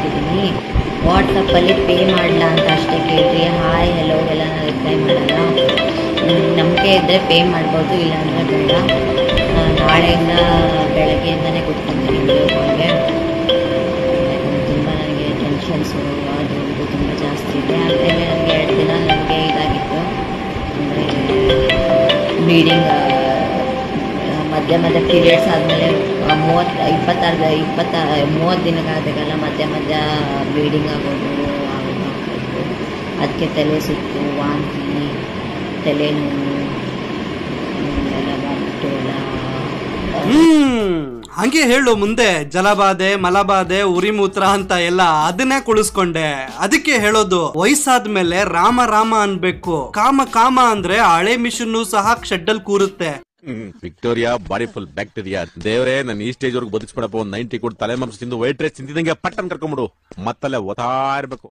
ಮಾಡ್ತಿದ್ದೀನಿ ವಾಟ್ಸಪ್ಪಲ್ಲಿ ಪೇ ಮಾಡಲ ಅಂತ ಅಷ್ಟೇ ಕೇಳ್ರಿ ಹಾಯ್ ಹೆಲೋ ಎಲ್ಲ ನಾನು ರಿಪ್ಲೈ ಮಾಡಲ್ಲ ನಂಬಿಕೆ ಇದ್ದರೆ ಪೇ ಮಾಡ್ಬೋದು ಇಲ್ಲಾಂದರೆ ಬೇಡ ಆ, ನಾಳೆಯಿಂದ ಬೆಳಗ್ಗೆಯಿಂದನೇ ಕೂತ್ಕೊಂತೀನಿ ವಿಡಿಯೋ ಕಾಲ್ಗೆ ತುಂಬ ನನಗೆ ಟೆನ್ಷನ್ಸು ಅದು ಇದು ತುಂಬ ಜಾಸ್ತಿ ಇದೆ ಆದರೆ ನನಗೆ ಎರಡು ದಿನ ನನಗೆ ಇದಾಗಿತ್ತು ಅಂದರೆ ಬ್ಲೀಡಿಂಗ್ ಮಧ್ಯ ಮಧ್ಯ ಪೀರಿಯಡ್ಸ್ ಆದಮೇಲೆ ಮೂವತ್ತು ಇಪ್ಪತ್ತಾರು ಇಪ್ಪತ್ತ ಮೂವತ್ತು ದಿನಕ್ಕಾದಾಗೆಲ್ಲ ಮಧ್ಯ ಮಧ್ಯ ಬ್ಲೀಡಿಂಗ್ ಆಗೋದು ಆಗೋದು ಆಗ್ತಾಯಿತ್ತು ಅದಕ್ಕೆ ತಲೆ ಸುತ್ತು ವಾಂತಿ ತಲೆನೋವು ಹ್ಮ್, ಎಲ್ಲ ಬಂತು ಎಲ್ಲ ಹ್ಮ್ ಹಂಗೆ ಹೇಳು ಮುಂದೆ ಜಲಬಾಧೆ ಮಲಬಾಧೆ ಉರಿಮೂತ್ರ ಅಂತ ಎಲ್ಲ ಅದನ್ನೇ ಕುಳಿಸ್ಕೊಂಡೆ ಅದಕ್ಕೆ ಹೇಳೋದು ವಯಸ್ಸಾದ್ಮೇಲೆ ರಾಮ ರಾಮ ಅನ್ಬೇಕು ಕಾಮ ಕಾಮ ಅಂದ್ರೆ ಹಳೆ ಮಿಷನ್ನು ಸಹ ಶೆಡ್ಡಲ್ ಕೂರುತ್ತೆ ವಿಕ್ಟೋರಿಯಾ ಬಾಡಿ ಫುಲ್ ಬ್ಯಾಕ್ಟೀರಿಯಾ ದೇವರೇ ನನ್ನ ಈ ಸ್ಟೇಜ್ ವರೆಗೂ ಬದುಕ್ಸ್ಬಿಡಪ್ಪ ಒಂದ್ ನೈಂಟಿ ಕೊಟ್ಟು ತಲೆ ಮಾಂಸ ತಿಂದು ವೈಟ್ ರೈಸ್ ತಿಂತಿದಂಗೆ ಪಟ್ಟನ್ ಕರ್ಕೊಂಬಿಡು ಮತ್ತಲ್ಲೇ ಒತ್ತಾ ಇರ್ಬೇಕು